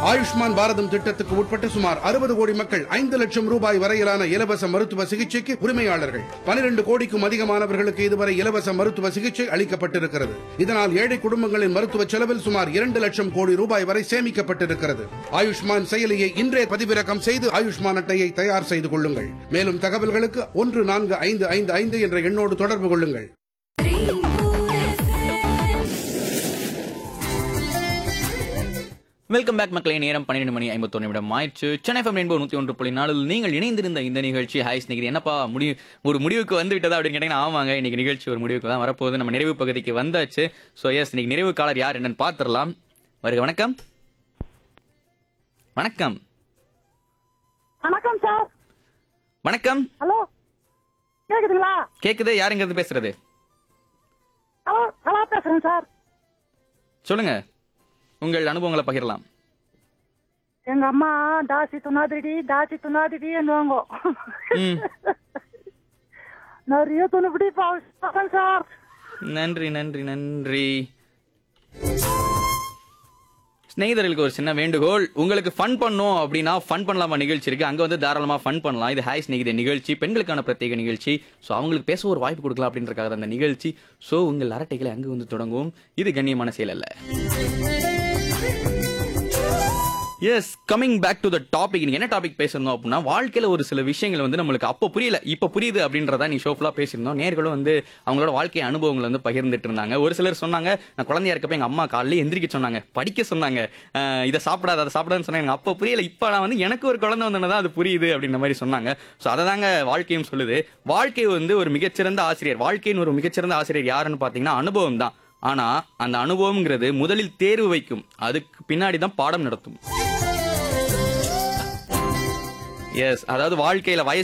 ஆயுஷ்மான் பாரதம் திட்டத்துக்கு உட்பட்ட சுமார் அறுபது கோடி மக்கள் ஐந்து லட்சம் ரூபாய் வரையிலான இலவச மருத்துவ சிகிச்சைக்கு உரிமையாளர்கள் பனிரெண்டு கோடிக்கும் அதிகமானவர்களுக்கு இதுவரை இலவச மருத்துவ சிகிச்சை அளிக்கப்பட்டிருக்கிறது இதனால் ஏழை குடும்பங்களின் மருத்துவ செலவில் சுமார் இரண்டு லட்சம் கோடி ரூபாய் வரை சேமிக்கப்பட்டிருக்கிறது ஆயுஷ்மான் செயலியை இன்றே பதிவிறக்கம் செய்து ஆயுஷ்மான் அட்டையை தயார் செய்து கொள்ளுங்கள் மேலும் தகவல்களுக்கு ஒன்று நான்கு ஐந்து ஐந்து ஐந்து என்ற எண்ணோடு தொடர்பு கொள்ளுங்கள் வெல்கம் பேக் மக்களே நேரம் பன்னிரெண்டு மணி ஐம்பத்தொன்னு நிமிடம் ஆயிடுச்சு சென்னை ஃபம் ரெயின்போ நூற்றி ஒன்று புள்ளி நாலில் நீங்கள் இணைந்திருந்த இந்த நிகழ்ச்சி ஹாய் ஸ்நேகிதி என்னப்பா முடிவு ஒரு முடிவுக்கு வந்து விட்டதா அப்படின்னு கேட்டீங்கன்னா ஆமாங்க இன்னைக்கு நிகழ்ச்சி ஒரு முடிவுக்கு தான் வரப்போகுது நம்ம நிறைவு பகுதிக்கு வந்தாச்சு ஸோ எஸ் இன்னைக்கு நிறைவு காலர் யார் என்னன்னு பார்த்துடலாம் வருக வணக்கம் வணக்கம் வணக்கம் சார் வணக்கம் ஹலோ கேக்குதுங்களா கேக்குது யாருங்கிறது பேசுறது ஹலோ ஹலோ பேசுறேன் சார் சொல்லுங்க உங்கள் அனுபவங்களை பகிரலாம் எங்க அம்மா தாசி துணாதிடி தாசி துணாதிடி என்னவாங்க ம் நிறைய துணிப்பிடி பார்க்கறேன் சார் நன்றி நன்றி நன்றி ஸ்நேகிதர்களுக்கு ஒரு சின்ன வேண்டுகோள் உங்களுக்கு ஃபன் பண்ணோம் அப்படின்னா ஃபன் பண்ணலாமா நிகழ்ச்சி இருக்கு அங்க வந்து தாராளமா ஃபன் பண்ணலாம் இது ஹாய் ஸ்நேகித நிகழ்ச்சி பெண்களுக்கான பிரத்யேக நிகழ்ச்சி ஸோ அவங்களுக்கு பேச ஒரு வாய்ப்பு கொடுக்கலாம் அப்படின்றக்காக அந்த நிகழ்ச்சி ஸோ உங்கள் அரட்டைகளை அங்கு வந்து தொடங்கும் இது கண்ணியமான செயல் அல்ல yes coming back to the topic நீங்க என்ன டாபிக் பேசணும் அப்படின்னா வாழ்க்கையில ஒரு சில விஷயங்கள் வந்து நம்மளுக்கு அப்போ புரியல இப்போ புரியுது அப்படின்றத நீ ஷோஃபுல்லா பேசியிருந்தோம் நேர்களும் வந்து அவங்களோட வாழ்க்கை அனுபவங்களை வந்து பகிர்ந்துட்டு இருந்தாங்க ஒரு சிலர் சொன்னாங்க நான் குழந்தையா இருக்கப்ப எங்க அம்மா காலையில எந்திரிக்க சொன்னாங்க படிக்க சொன்னாங்க அஹ் இதை சாப்பிடாத அதை சாப்பிடாதுன்னு சொன்னாங்க எனக்கு அப்போ புரியல இப்போ நான் வந்து எனக்கு ஒரு குழந்தை வந்தோன்னே அது புரியுது அப்படின்ற மாதிரி சொன்னாங்க ஸோ அதை தாங்க வாழ்க்கையும் சொல்லுது வாழ்க்கை வந்து ஒரு மிகச்சிறந்த ஆசிரியர் வாழ்க்கையின் ஒரு மிகச்சிறந்த ஆசிரியர் யாருன்னு பார்த்தீங்கன்னா அனுபவம் தான் ஆனா அந்த அனுபவம்ங்கிறது முதலில் தேர்வு வைக்கும் அதுக்கு பின்னாடி தான் பாடம் நடத்தும் எஸ் அதாவது வாழ்க்கையில வயசு